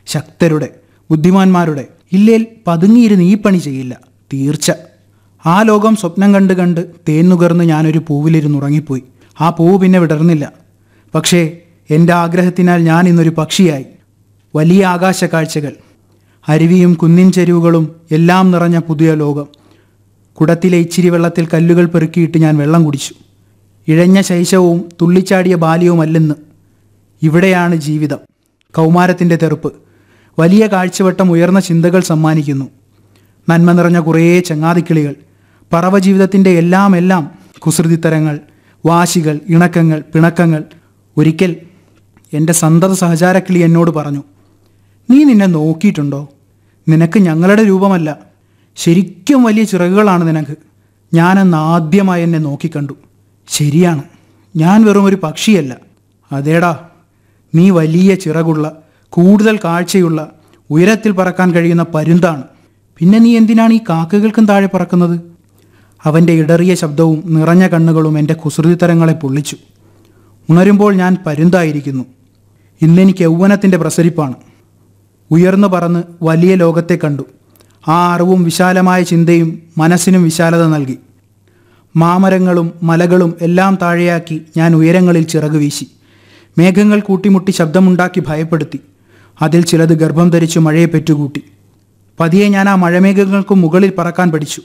ശക്തരുടെ ബുദ്ധിമാന്മാരുടെ ഇല്ലേൽ പതുങ്ങിയിരുന്ന് ഈ പണി ചെയ്യില്ല തീർച്ച ആ ലോകം സ്വപ്നം കണ്ട് കണ്ട് തേന്നുകർന്ന് ഞാനൊരു പൂവിലിരുന്ന് ഉറങ്ങിപ്പോയി ആ പൂവ് പിന്നെ വിടർന്നില്ല പക്ഷേ എൻ്റെ ആഗ്രഹത്തിനാൽ ഞാൻ ഇന്നൊരു പക്ഷിയായി വലിയ ആകാശ കാഴ്ചകൾ അരുവിയും കുന്നിൻ ചെരുവുകളും എല്ലാം നിറഞ്ഞ പുതിയ ലോകം കുടത്തിലെ ഇച്ചിരി വെള്ളത്തിൽ കല്ലുകൾ പെറുക്കിയിട്ട് ഞാൻ വെള്ളം കുടിച്ചു ഇഴഞ്ഞ ശൈശവും തുള്ളിച്ചാടിയ ബാല്യവുമല്ലെന്ന് ഇവിടെയാണ് ജീവിതം കൗമാരത്തിൻ്റെ തെറുപ്പ് വലിയ കാഴ്ചവട്ടം ഉയർന്ന ചിന്തകൾ സമ്മാനിക്കുന്നു നന്മ നിറഞ്ഞ കുറേ ചങ്ങാതിക്കിളികൾ പറവ ജീവിതത്തിൻ്റെ എല്ലാം എല്ലാം കുസൃതിത്തരങ്ങൾ വാശികൾ ഇണക്കങ്ങൾ പിണക്കങ്ങൾ ഒരിക്കൽ എൻ്റെ സന്തത സഹചാരക്കിളി എന്നോട് പറഞ്ഞു നീ നിന്നെ നോക്കിയിട്ടുണ്ടോ നിനക്ക് ഞങ്ങളുടെ രൂപമല്ല ശരിക്കും വലിയ ചിറകുകളാണ് നിനക്ക് ഞാനെന്ന് ആദ്യമായി എന്നെ നോക്കിക്കണ്ടു ശരിയാണ് ഞാൻ വെറും ഒരു പക്ഷിയല്ല അതേടാ നീ വലിയ ചിറകുള്ള കൂടുതൽ കാഴ്ചയുള്ള ഉയരത്തിൽ പറക്കാൻ കഴിയുന്ന പരുന്താണ് പിന്നെ നീ എന്തിനാണ് ഈ കാക്കകൾക്കും താഴെ പറക്കുന്നത് അവൻ്റെ ഇടറിയ ശബ്ദവും നിറഞ്ഞ കണ്ണുകളും എൻ്റെ കുസൃതിത്തരങ്ങളെ പൊള്ളിച്ചു ഉണരുമ്പോൾ ഞാൻ പരുന്തായിരിക്കുന്നു ഇന്നെനിക്ക് യൗവനത്തിൻ്റെ പ്രസരിപ്പാണ് ഉയർന്നു പറന്ന് വലിയ ലോകത്തെ കണ്ടു ആ അറിവും വിശാലമായ ചിന്തയും മനസ്സിനും വിശാലത നൽകി മാമരങ്ങളും മലകളും എല്ലാം താഴെയാക്കി ഞാൻ ഉയരങ്ങളിൽ ചിറക് വീശി മേഘങ്ങൾ കൂട്ടിമുട്ടി ശബ്ദമുണ്ടാക്കി ഭയപ്പെടുത്തി അതിൽ ചിലത് ഗർഭം ധരിച്ചു മഴയെ പെറ്റുകൂട്ടി പതിയെ ഞാൻ ആ മഴമേഘങ്ങൾക്കു മുകളിൽ പറക്കാൻ പഠിച്ചു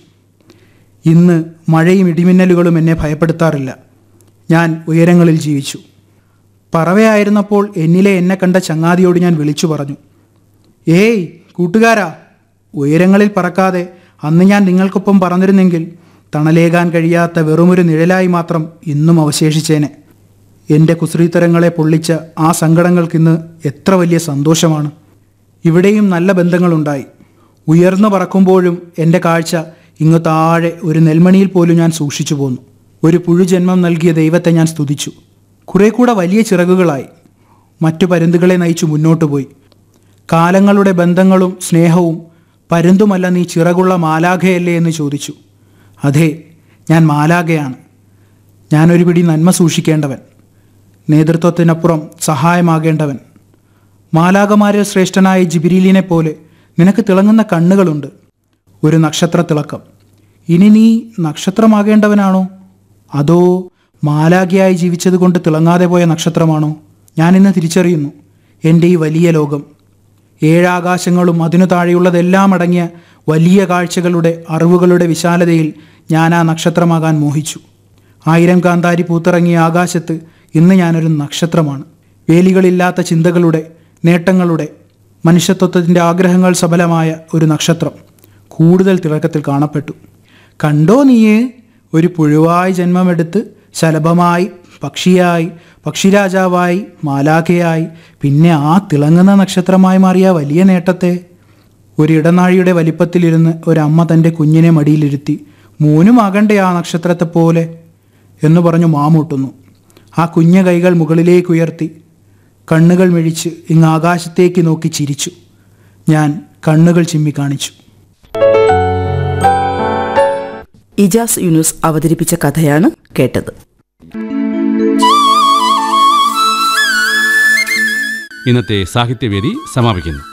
ഇന്ന് മഴയും ഇടിമിന്നലുകളും എന്നെ ഭയപ്പെടുത്താറില്ല ഞാൻ ഉയരങ്ങളിൽ ജീവിച്ചു പറവയായിരുന്നപ്പോൾ എന്നിലെ എന്നെ കണ്ട ചങ്ങാതിയോട് ഞാൻ വിളിച്ചു പറഞ്ഞു ഏയ് കൂട്ടുകാരാ ഉയരങ്ങളിൽ പറക്കാതെ അന്ന് ഞാൻ നിങ്ങൾക്കൊപ്പം പറന്നിരുന്നെങ്കിൽ തണലേകാൻ കഴിയാത്ത വെറുമൊരു നിഴലായി മാത്രം ഇന്നും അവശേഷിച്ചേനെ എൻ്റെ കുസൃതിത്തരങ്ങളെ പൊള്ളിച്ച ആ സങ്കടങ്ങൾക്കിന്ന് എത്ര വലിയ സന്തോഷമാണ് ഇവിടെയും നല്ല ബന്ധങ്ങളുണ്ടായി ഉയർന്നു പറക്കുമ്പോഴും എൻ്റെ കാഴ്ച ഇങ്ങു താഴെ ഒരു നെൽമണിയിൽ പോലും ഞാൻ സൂക്ഷിച്ചു പോന്നു ഒരു പുഴുജന്മം നൽകിയ ദൈവത്തെ ഞാൻ സ്തുതിച്ചു കുറെ കൂടെ വലിയ ചിറകുകളായി മറ്റു പരുന്തുകളെ നയിച്ചു മുന്നോട്ട് പോയി കാലങ്ങളുടെ ബന്ധങ്ങളും സ്നേഹവും പരുന്തുമല്ല നീ ചിറകുള്ള മാലാഖയല്ലേ എന്ന് ചോദിച്ചു അതെ ഞാൻ മാലാഖയാണ് ഞാനൊരു പിടി നന്മ സൂക്ഷിക്കേണ്ടവൻ നേതൃത്വത്തിനപ്പുറം സഹായമാകേണ്ടവൻ മാലാകമാരിൽ ശ്രേഷ്ഠനായ ജിബിരിലിനെ പോലെ നിനക്ക് തിളങ്ങുന്ന കണ്ണുകളുണ്ട് ഒരു നക്ഷത്ര തിളക്കം ഇനി നീ നക്ഷത്രമാകേണ്ടവനാണോ അതോ മാലാഖയായി ജീവിച്ചതുകൊണ്ട് തിളങ്ങാതെ പോയ നക്ഷത്രമാണോ ഞാനിന്ന് തിരിച്ചറിയുന്നു എൻ്റെ ഈ വലിയ ലോകം ഏഴാകാശങ്ങളും അതിനു താഴെയുള്ളതെല്ലാം അടങ്ങിയ വലിയ കാഴ്ചകളുടെ അറിവുകളുടെ വിശാലതയിൽ ഞാൻ ആ നക്ഷത്രമാകാൻ മോഹിച്ചു ആയിരം കാന്താരി പൂത്തിറങ്ങിയ ആകാശത്ത് ഇന്ന് ഞാനൊരു നക്ഷത്രമാണ് വേലികളില്ലാത്ത ചിന്തകളുടെ നേട്ടങ്ങളുടെ മനുഷ്യത്വത്തിൻ്റെ ആഗ്രഹങ്ങൾ സഫലമായ ഒരു നക്ഷത്രം കൂടുതൽ തിളക്കത്തിൽ കാണപ്പെട്ടു കണ്ടോ നീയേ ഒരു പുഴുവായി ജന്മമെടുത്ത് ശലഭമായി പക്ഷിയായി പക്ഷിരാജാവായി മാലാഖയായി പിന്നെ ആ തിളങ്ങുന്ന നക്ഷത്രമായി മാറിയ വലിയ നേട്ടത്തെ ഒരു ഇടനാഴിയുടെ വലിപ്പത്തിലിരുന്ന് ഒരമ്മ തൻ്റെ കുഞ്ഞിനെ മടിയിലിരുത്തി മൂന്നുമാകണ്ടേ ആ നക്ഷത്രത്തെ പോലെ എന്ന് പറഞ്ഞു മാമൂട്ടുന്നു ആ കുഞ്ഞ കൈകൾ മുകളിലേക്ക് ഉയർത്തി കണ്ണുകൾ മിഴിച്ച് ഇങ്ങ് ആകാശത്തേക്ക് നോക്കി ചിരിച്ചു ഞാൻ കണ്ണുകൾ ചിമ്മി കാണിച്ചു ഇജാസ് യൂനുസ് അവതരിപ്പിച്ച കഥയാണ് കേട്ടത് ഇന്നത്തെ സാഹിത്യവേദി സമാപിക്കുന്നു